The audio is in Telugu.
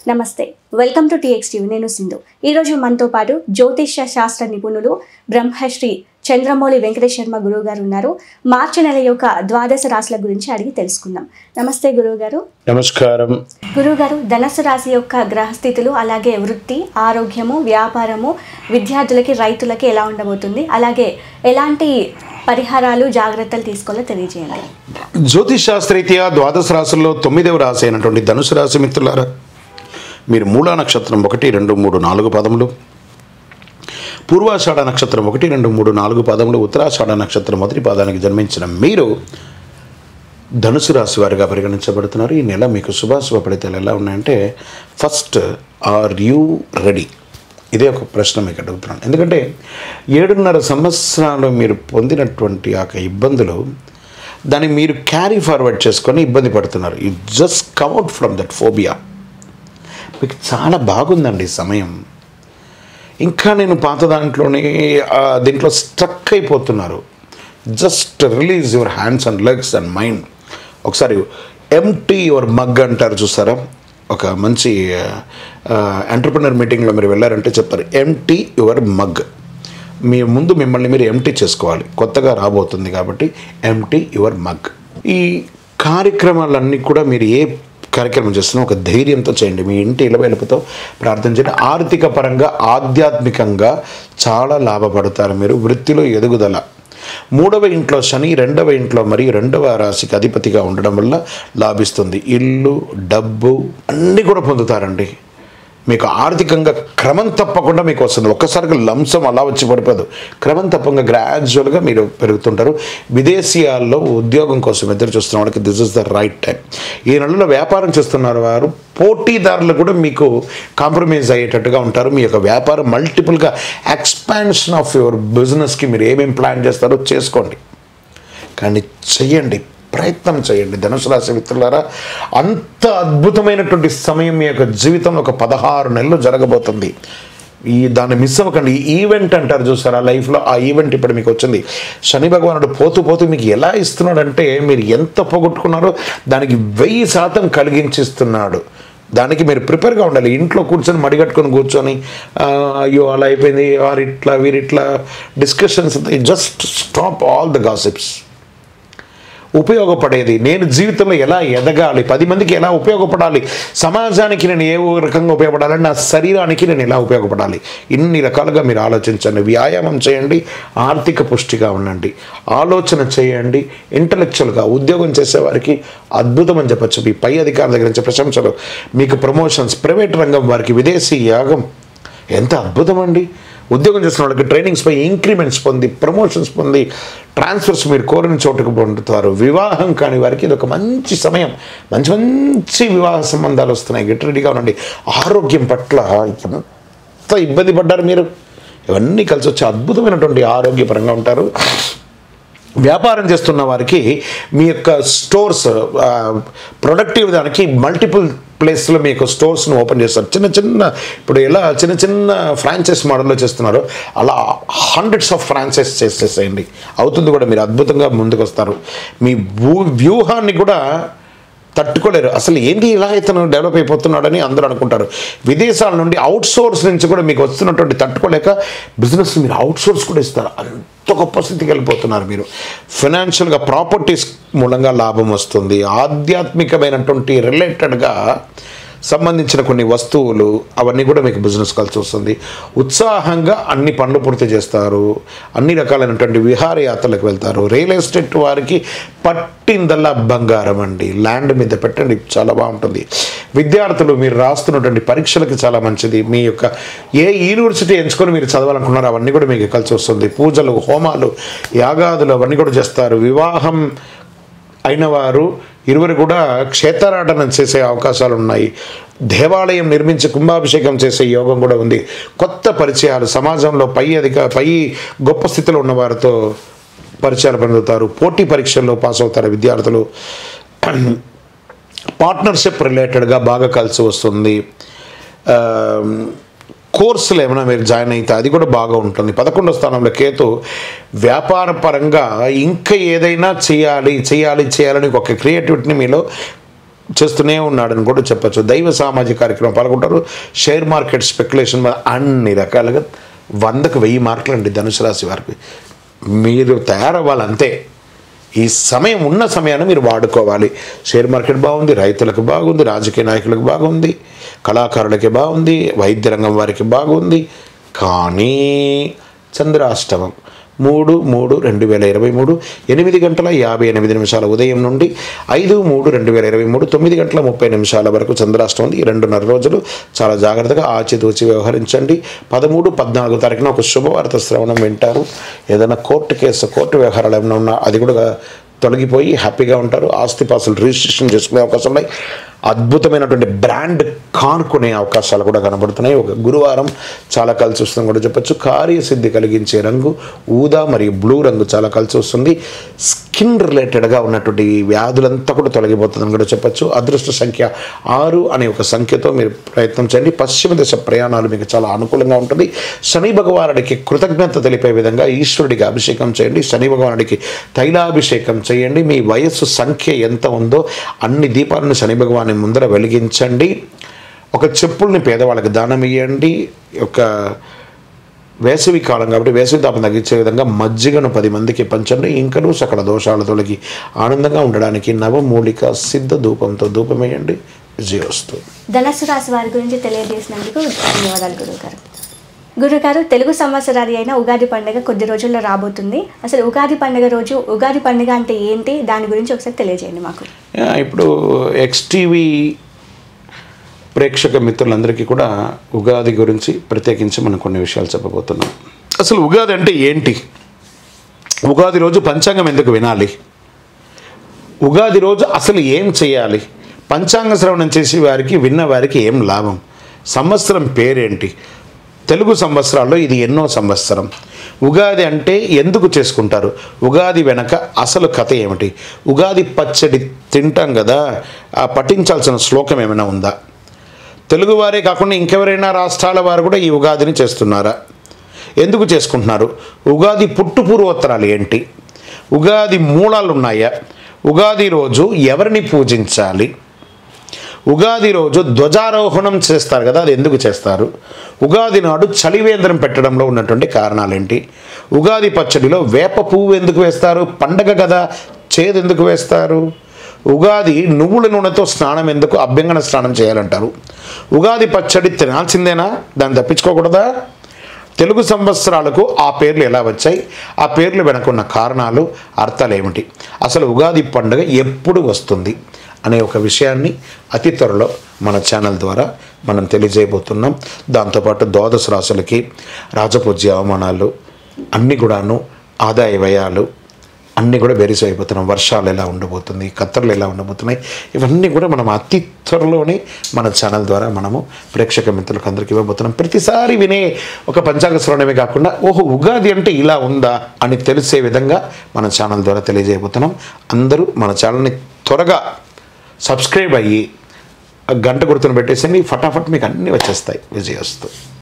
నమస్తే వెల్కమ్ టు టీఎక్స్ టీవీ నేను సింధు ఈరోజు మనతో పాటు జ్యోతిష్య శాస్త్ర నిపుణులు బ్రహ్మశ్రీ చంద్రమౌళి వెంకటేశ్ శర్మ గురువు గారు ఉన్నారు మార్చి నెల యొక్క ద్వాదశ రాశుల గురించి అడిగి తెలుసుకుందాం నమస్తే గురువు గారు నమస్కారం గురువు గారు ధనస్సు రాశి యొక్క గ్రహస్థితులు అలాగే వృత్తి ఆరోగ్యము వ్యాపారము విద్యార్థులకి రైతులకి ఎలా ఉండబోతుంది అలాగే ఎలాంటి పరిహారాలు జాగ్రత్తలు తీసుకోవాలో తెలియజేయండి జ్యోతిష్ శాస్త్రరీత్యా ద్వాదశ రాశుల్లో తొమ్మిదవ రాశి అయినటువంటి ధనుసు రాశి మిత్రులారా మీరు మూలా నక్షత్రం ఒకటి రెండు మూడు నాలుగు పదములు పూర్వాషాఢ నక్షత్రం ఒకటి రెండు మూడు నాలుగు పదములు ఉత్తరాషాఢ నక్షత్రం మొదటి పాదానికి జన్మించిన మీరు ధనుసు రాశి వారిగా పరిగణించబడుతున్నారు ఈ నెల మీకు శుభాశుభ ఫలితాలు ఎలా ఉన్నాయంటే ఫస్ట్ ఆర్ యూ రెడీ ఇదే ఒక ప్రశ్న మీకు అడుగుతున్నాను ఎందుకంటే ఏడున్నర సంవత్సరాలు మీరు పొందినటువంటి ఆ యొక్క ఇబ్బందులు దాన్ని మీరు క్యారీ ఫార్వర్డ్ చేసుకొని ఇబ్బంది పడుతున్నారు you just come out from that phobia మీకు చాలా బాగుందండి ఈ సమయం ఇంకా నేను పాత దాంట్లోనే ఆ, దీంట్లో స్ట్రక్ అయిపోతున్నారు just release your hands and legs and mind ఒకసారి ఎంటీ యువర్ మగ్ అంటారు చూసారా ఒక మంచి ఎంటర్ప్రినర్ మీటింగ్లో మీరు వెళ్ళారంటే చెప్తారు ఎంటీ యువర్ మగ్ మీ ముందు మిమ్మల్ని మీరు ఎంటీ చేసుకోవాలి కొత్తగా రాబోతుంది కాబట్టి ఎంటీ యువర్ మగ్ ఈ కార్యక్రమాలన్నీ కూడా మీరు ఏ కార్యక్రమం చేస్తున్నా ఒక ధైర్యంతో చేయండి మీ ఇంటి ఇలవెలుపుతో ప్రార్థన చేయండి ఆర్థిక పరంగా ఆధ్యాత్మికంగా చాలా లాభపడతారు మీరు వృత్తిలో ఎదుగుదల మూడవ ఇంట్లో శని రెండవ ఇంట్లో మరియు రెండవ రాశికి అధిపతిగా ఉండడం వల్ల లాభిస్తుంది ఇల్లు డబ్బు అన్నీ కూడా పొందుతారండి మీకు ఆర్థికంగా క్రమం తప్పకుండా మీకు వస్తుంది ఒక్కసారిగా లంసం అలా వచ్చి పడిపోదు క్రమం తప్పకుండా గ్రాడ్యువల్గా మీరు పెరుగుతుంటారు విదేశీయాల్లో ఉద్యోగం కోసం ఎదురు చూస్తున్న వాళ్ళకి this is the right time ఈ నెలలో వ్యాపారం చేస్తున్నారు వారు పోటీదారులు కూడా మీకు కాంప్రమైజ్ అయ్యేటట్టుగా ఉంటారు మీ యొక్క వ్యాపారం మల్టిపుల్గా ఎక్స్పాన్షన్ ఆఫ్ యువర్ బిజినెస్కి మీరు ఏమేమి ప్లాన్ చేస్తారో చేసుకోండి కానీ చెయ్యండి ప్రయత్నం చేయండి ధనుసు రాశి మిత్రులారా అంత అద్భుతమైనటువంటి సమయం మీ యొక్క జీవితంలో ఒక పదహారు నెలలు జరగబోతుంది ఈ దాన్ని మిస్ అవ్వకండి ఈ ఈవెంట్ అంటారు చూసారా లైఫ్లో ఆ ఈవెంట్ ఇప్పుడు మీకు వచ్చింది శని భగవానుడు పోతూ పోతూ మీకు ఎలా ఇస్తున్నాడంటే మీరు ఎంత పోగొట్టుకున్నారో దానికి వెయ్యి శాతం కలిగించిస్తున్నాడు దానికి మీరు ప్రిపేర్గా ఉండాలి ఇంట్లో కూర్చొని మడిగట్టుకొని కూర్చొని "ఆ, అయ్యో అలా అయిపోయింది వారు ఇట్లా వీరిట్లా discussions just stop all the gossips ఉపయోగపడేది నేను జీవితంలో ఎలా ఎదగాలి పది మందికి ఎలా ఉపయోగపడాలి సమాజానికి నేను ఏ రకంగా ఉపయోగపడాలి నా శరీరానికి నేను ఎలా ఉపయోగపడాలి ఇన్ని రకాలుగా మీరు ఆలోచించండి వ్యాయామం చేయండి ఆర్థిక పుష్టిగా ఉండండి ఆలోచన చేయండి ఇంటలెక్చువల్గా ఉద్యోగం చేసేవారికి అద్భుతం అని చెప్పచ్చు మీ పై అధికారుల దగ్గర నుంచి ప్రశంసలు మీకు ప్రమోషన్స్ ప్రైవేట్ రంగం వారికి విదేశీ యాగం ఎంత అద్భుతం అండి ఉద్యోగం చేసిన వాళ్ళకి ట్రైనింగ్స్ పై ఇంక్రిమెంట్స్ పొంది ప్రమోషన్స్ పొంది ట్రాన్స్ఫర్స్ మీరు కోరిన చోటుకు పొందుతారు వివాహం కాని వారికి ఇది ఒక మంచి సమయం మంచి మంచి వివాహ సంబంధాలు వస్తున్నాయి గెట్ రెడీగా ఉండండి ఆరోగ్యం పట్ల ఎంత ఇబ్బంది పడ్డారు మీరు ఇవన్నీ కలిసి వచ్చి అద్భుతమైనటువంటి ఆరోగ్యపరంగా ఉంటారు వ్యాపారం చేస్తున్న వారికి మీ యొక్క స్టోర్స్ ప్రొడక్టివ్ దానికి మల్టిపుల్ ప్లేస్లో మీ యొక్క స్టోర్స్ను ఓపెన్ చేస్తారు చిన్న చిన్న ఇప్పుడు ఎలా చిన్న చిన్న ఫ్రాంచైజ్ మోడల్లో చేస్తున్నారో అలా హండ్రెడ్స్ ఆఫ్ ఫ్రాంచైజ్ చేసేసేయండి అవుతుంది కూడా మీరు అద్భుతంగా ముందుకు వస్తారు మీ వ్యూ- వ్యూహాన్ని కూడా తట్టుకోలేరు అసలు ఏంటి ఇలా ఇతను డెవలప్ అయిపోతున్నాడని అందరూ అనుకుంటారు విదేశాల నుండి అవుట్ సోర్స్ నుంచి కూడా మీకు వస్తున్నటువంటి తట్టుకోలేక బిజినెస్ మీరు అవుట్ సోర్స్ కూడా ఇస్తారు అంత గొప్ప స్థితికి వెళ్ళిపోతున్నారు మీరు ఫినాన్షియల్గా ప్రాపర్టీస్ మూలంగా లాభం వస్తుంది ఆధ్యాత్మికమైనటువంటి రిలేటెడ్గా సంబంధించిన కొన్ని వస్తువులు అవన్నీ కూడా మీకు బిజినెస్ కలిసి వస్తుంది ఉత్సాహంగా అన్ని పనులు పూర్తి చేస్తారు అన్ని రకాలైనటువంటి విహారయాత్రలకు వెళ్తారు రియల్ ఎస్టేట్ వారికి పట్టిందల్లా బంగారం అండి ల్యాండ్ మీద పెట్టండి చాలా బాగుంటుంది విద్యార్థులు మీరు రాస్తున్నటువంటి పరీక్షలకు చాలా మంచిది మీ యొక్క ఏ యూనివర్సిటీ ఎంచుకొని మీరు చదవాలనుకున్నారో అవన్నీ కూడా మీకు కలిసి వస్తుంది పూజలు హోమాలు యాగాదులు అవన్నీ కూడా చేస్తారు వివాహం అయిన వారు ఇరువురు కూడా క్షేత్రాటనం చేసే అవకాశాలు ఉన్నాయి దేవాలయం నిర్మించి కుంభాభిషేకం చేసే యోగం కూడా ఉంది కొత్త పరిచయాలు సమాజంలో పై అధిక పై గొప్ప స్థితిలో ఉన్న వారితో పరిచయాలు పొందుతారు పోటీ పరీక్షల్లో పాస్ అవుతారు విద్యార్థులు పార్ట్నర్షిప్ రిలేటెడ్గా బాగా కలిసి వస్తుంది ఆ, కోర్సులు ఏమైనా మీరు జాయిన్ అయితే అది కూడా బాగా ఉంటుంది పదకొండో స్థానంలో కేతు వ్యాపార పరంగా ఇంకా ఏదైనా చేయాలి చేయాలి చేయాలని ఒక క్రియేటివిటీని మీలో చేస్తూనే ఉన్నాడని కూడా చెప్పచ్చు దైవ సామాజిక కార్యక్రమం పాల్గొంటారు షేర్ మార్కెట్ స్పెక్యులేషన్ మీద అన్ని రకాలుగా వందకు వెయ్యి మార్కులు అండి ధనుసు రాశి వారికి మీరు తయారవ్వాలంతే ఈ సమయం ఉన్న సమయాన్ని మీరు వాడుకోవాలి షేర్ మార్కెట్ బాగుంది రైతులకు బాగుంది రాజకీయ నాయకులకు బాగుంది కళాకారులకి బాగుంది వైద్య రంగం వారికి బాగుంది కానీ చంద్రాష్టమం మూడు మూడు రెండు వేల ఇరవై మూడు ఎనిమిది గంటల యాభై ఎనిమిది నిమిషాల ఉదయం నుండి ఐదు మూడు రెండు వేల ఇరవై మూడు తొమ్మిది గంటల ముప్పై నిమిషాల వరకు చంద్రాష్టమం ఉంది ఈ రెండున్నర రోజులు చాలా జాగ్రత్తగా ఆచితూచి వ్యవహరించండి పదమూడు పద్నాలుగు తారీఖున ఒక శుభవార్త శ్రవణం వింటారు ఏదైనా కోర్టు కేసు కోర్టు వ్యవహారాలు ఏమైనా ఉన్నా అది కూడా తొలగిపోయి హ్యాపీగా ఉంటారు ఆస్తిపాస్తులు రిజిస్ట్రేషన్ చేసుకునే అవకాశం ఉన్నాయి అద్భుతమైనటువంటి బ్రాండ్ కార్ కొనే అవకాశాలు కూడా కనబడుతున్నాయి ఒక గురువారం చాలా కలిసి వస్తుందని కూడా చెప్పొచ్చు కార్యసిద్ధి కలిగించే రంగు ఊదా మరియు బ్లూ రంగు చాలా కలిసి వస్తుంది స్కిన్ రిలేటెడ్గా ఉన్నటువంటి ఈ వ్యాధులంతా కూడా తొలగిపోతుందని కూడా చెప్పొచ్చు అదృష్ట సంఖ్య ఆరు అనే ఒక సంఖ్యతో మీరు ప్రయత్నం చేయండి పశ్చిమ దశ ప్రయాణాలు మీకు చాలా అనుకూలంగా ఉంటుంది శని భగవానుడికి కృతజ్ఞత తెలిపే విధంగా ఈశ్వరుడికి అభిషేకం చేయండి శని భగవానుడికి తైలాభిషేకం చేయండి మీ వయస్సు సంఖ్య ఎంత ఉందో అన్ని దీపాలను శని భగవాని ముందర వెలిగించండి ఒక చెప్పుల్ని పేదవాళ్ళకి దానం ఇవ్వండి ఒక వేసవి కాలం కాబట్టి వేసవి తాపం తగ్గించే విధంగా మజ్జిగను పది మందికి పంచండి ఇంకనూ సకల దోషాల తొలగి ఆనందంగా ఉండడానికి నవమూలిక సిద్ధ ధూపంతో ధూపం వేయండి విజయోస్తు ధనస్సు రాశి వారి గురించి తెలియజేసినందుకు ధన్యవాదాలు గురువుగారు గురుగారు తెలుగు సంవత్సరాది అయిన ఉగాది పండుగ కొద్ది రోజుల్లో రాబోతుంది అసలు ఉగాది పండుగ రోజు ఉగాది పండుగ అంటే ఏంటి దాని గురించి ఒకసారి తెలియజేయండి మాకు యా, ఇప్పుడు ఎక్స్టీవీ ప్రేక్షక మిత్రులందరికీ కూడా ఉగాది గురించి ప్రత్యేకించి మనం కొన్ని విషయాలు చెప్పబోతున్నాం అసలు ఉగాది అంటే ఏంటి ఉగాది రోజు పంచాంగం ఎందుకు వినాలి ఉగాది రోజు అసలు ఏం చేయాలి పంచాంగ శ్రవణం చేసి వారికి విన్న వారికి ఏం లాభం సంవత్సరం పేరేంటి తెలుగు సంవత్సరాల్లో ఇది ఎన్నో సంవత్సరం ఉగాది అంటే ఎందుకు చేసుకుంటారు ఉగాది వెనక అసలు కథ ఏమిటి ఉగాది పచ్చడి తింటాం కదా ఆ పఠించాల్సిన శ్లోకం ఏమైనా ఉందా తెలుగువారే కాకుండా ఇంకెవరైనా రాష్ట్రాల వారు కూడా ఈ ఉగాదిని చేస్తున్నారా ఎందుకు చేసుకుంటున్నారు ఉగాది పుట్టు పూర్వోత్తరాలు ఏంటి ఉగాది మూలాలు ఉన్నాయా ఉగాది రోజు ఎవరిని పూజించాలి ఉగాది రోజు ధ్వజారోహణం చేస్తారు కదా అది ఎందుకు చేస్తారు ఉగాది నాడు చలివేంద్రం పెట్టడంలో ఉన్నటువంటి కారణాలేంటి ఉగాది పచ్చడిలో వేప పువ్వు ఎందుకు వేస్తారు పండగ కదా చేదు ఎందుకు వేస్తారు ఉగాది నువ్వుల నూనెతో స్నానం ఎందుకు అభ్యంగన స్నానం చేయాలంటారు ఉగాది పచ్చడి తినాల్సిందేనా దాన్ని తప్పించుకోకూడదా తెలుగు సంవత్సరాలకు ఆ పేర్లు ఎలా వచ్చాయి ఆ పేర్లు వెనకున్న కారణాలు అర్థాలు ఏమిటి అసలు ఉగాది పండుగ ఎప్పుడు వస్తుంది అనే ఒక విషయాన్ని అతి త్వరలో మన ఛానల్ ద్వారా మనం తెలియజేయబోతున్నాం దాంతోపాటు ద్వాదశ రాశులకి రాజపూజ్య అవమానాలు అన్నీ కూడాను ఆదాయ వ్యయాలు అన్నీ కూడా బెరిస్ అయిపోతున్నాం వర్షాలు ఎలా ఉండబోతుంది కత్తర్లు ఎలా ఉండబోతున్నాయి ఇవన్నీ కూడా మనం అతి త్వరలోనే మన ఛానల్ ద్వారా మనము ప్రేక్షక మిత్రులకు అందరికీ ఇవ్వబోతున్నాం ప్రతిసారి వినే ఒక పంచాంగ శ్రవణమే కాకుండా ఓహో ఉగాది అంటే ఇలా ఉందా అని తెలిసే విధంగా మన ఛానల్ ద్వారా తెలియజేయబోతున్నాం అందరూ మన ఛానల్ని త్వరగా సబ్స్క్రైబ్ అయ్యి ఆ గంట గుర్తును పెట్టేసి ఫటాఫట్ మీకు అన్నీ వచ్చేస్తాయి విజయస్తు